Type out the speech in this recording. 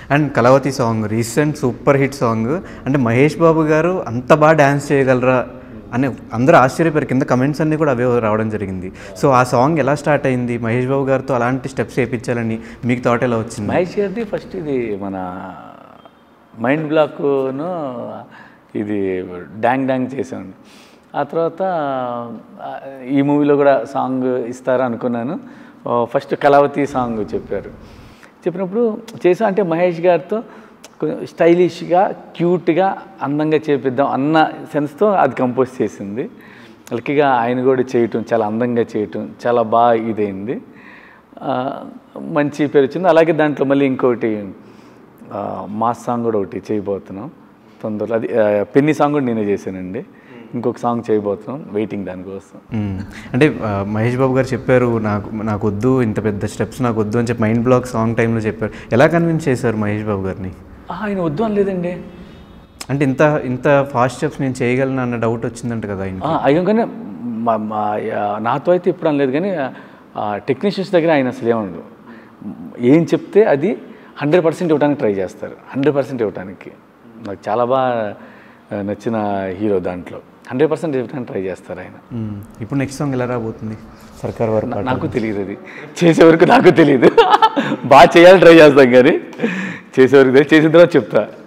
And Kalavathi song recent super hit song అంటే మహేష్ బాబు గారు అంత బాగా డ్యాన్స్ చేయగలరా అని అందరూ ఆశ్చర్యపోయారు కింద కమెంట్స్ అన్నీ కూడా అవే రావడం జరిగింది సో ఆ సాంగ్ ఎలా స్టార్ట్ అయింది మహేష్ బాబు గారితో అలాంటి స్టెప్స్ వేయించాలని మీకు థాట్ ఎలా వచ్చింది మహేష్ గారిది ఫస్ట్ ఇది మన మైండ్ బ్లాక్ను ఇది డాంగ్ డాంగ్ చేశాను ఆ తర్వాత ఆ, ఈ మూవీలో కూడా సాంగ్ ఇస్తారా అనుకున్నాను ఫస్ట్ కళావతి సాంగ్ చెప్పారు చెప్పినప్పుడు చేసా అంటే మహేష్ గారితో కొంచెం స్టైలిష్గా క్యూట్గా అందంగా చేపిద్దాం అన్న సెన్స్తో అది కంపోజ్ చేసింది లక్కీగా ఆయన కూడా చేయటం చాలా అందంగా చేయటం చాలా బాగా ఇదైంది ఆ, మంచి పేరు వచ్చింది అలాగే దాంట్లో మళ్ళీ ఇంకోటి ఆ, మాస్ సాంగ్ కూడా ఒకటి చేయబోతున్నాం తొందరలో అది ఆ, పెన్ని సాంగ్ కూడా నేనే చేశానండి ఇంకొక సాంగ్ చేయబోతున్నాం వెయిటింగ్ దానికోసం మ్మ్. అంటే ఆ, మహేష్ బాబు గారు చెప్పారు నాకు నాకు వద్దు ఇంత పెద్ద స్టెప్స్ నాకు వద్దు అని చెప్పి మైండ్ బ్లాక్ సాంగ్ టైంలో చెప్పారు ఎలా కన్విన్స్ చేశారు మహేష్ బాబు గారిని ఆ, ఆయన వద్దు అనలేదండి అంటే ఇంత ఇంత ఫాస్ట్ స్టెప్స్ నేను చేయగలను అన్న డౌట్ వచ్చిందంట కదా ఆయన అయ్యంగానే మా మా ఆ, నాతో అయితే ఇప్పుడు అనలేదు కానీ టెక్నీషియన్స్ దగ్గర ఆయన అసలు ఏమనడు ఏం చెప్తే అది హండ్రెడ్ పర్సెంట్ ఇవ్వడానికి ట్రై చేస్తారు హండ్రెడ్ పర్సెంట్ ఇవ్వడానికి నాకు చాలా బాగా ఆ, నచ్చిన హీరో దాంట్లో హండ్రెడ్ పర్సెంట్ ఇవ్వడానికి ట్రై చేస్తారు ఆయన మ్మ్. ఇప్పుడు నెక్స్ట్ సాంగ్ ఎలా రాబోతుంది సర్కార్ వారి పాట నాకు తెలియదు అది చేసే వరకు నాకు తెలియదు బాగా చేయాలని ట్రై చేస్తాం కానీ చేసే వరకు తెలియదు. చేసిన తర్వాత చెప్తా